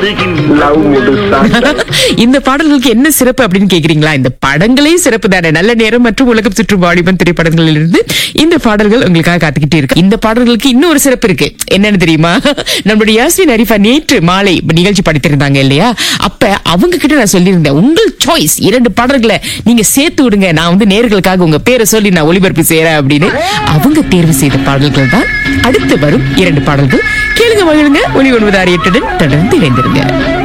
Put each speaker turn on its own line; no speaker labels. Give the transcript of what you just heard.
love mood song
இந்த பாடல்களுக்கு என்ன சிறப்பு அப்படின்னு கேக்குறீங்களா இந்த படங்களே சிறப்பு தானே நல்ல நேரம் மற்றும் உலகம் சுற்றும் வாலிபன் திரைப்படங்களிலிருந்து இந்த பாடல்கள் உங்களுக்காக காத்துக்கிட்டே இருக்கு இந்த பாடல்களுக்கு இன்னொரு சிறப்பு இருக்கு என்னன்னு தெரியுமா நம்மளுடைய யாஸ்மின் அரிஃபா நேற்று மாலை நிகழ்ச்சி படித்திருந்தாங்க இல்லையா அப்ப அவங்க கிட்ட நான் சொல்லியிருந்தேன் உங்கள் சாய்ஸ் இரண்டு பாடல்களை நீங்க சேர்த்து விடுங்க நான் வந்து நேர்களுக்காக உங்க பேரை சொல்லி நான் ஒளிபரப்பு செய்யறேன் அப்படின்னு அவங்க தேர்வு செய்த பாடல்கள் தான் அடுத்து வரும் இரண்டு பாடல்கள் கேளுங்க மகிழுங்க ஒளி ஒன்பது ஆறு எட்டுடன் தொடர்ந்து இணைந்திருங்க